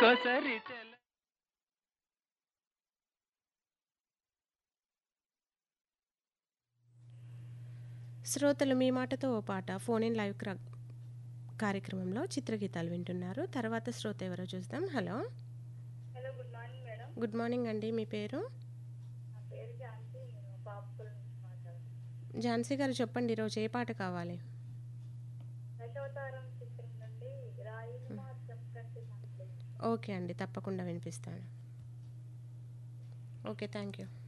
కొసరి తెల శ్రోతలు మీ మాటతో ఓ పాట ఫోన్ ఇన్ లైవ్ క్ర- కార్యక్రమంలో చిత్రగీతాలు వింటున్నారు తర్వాత శ్రోత ఎవరో చూద్దాం hello hello good morning madam good morning అండి మీ పేరు నా పేరు ఝాన్సీ నేను బాపుకుల నుంచి మాట్లాడుతున్నాను ఝాన్సీ గారు చెప్పండి ఈరోజు ఏ పాట కావాలి దశావతారం చిత్రం నుండి రాయిని మాత్రం కంటే సంతలేదు ఓకే అండి తప్పకుండా వినిపిస్తాను ఓకే థ్యాంక్ యూ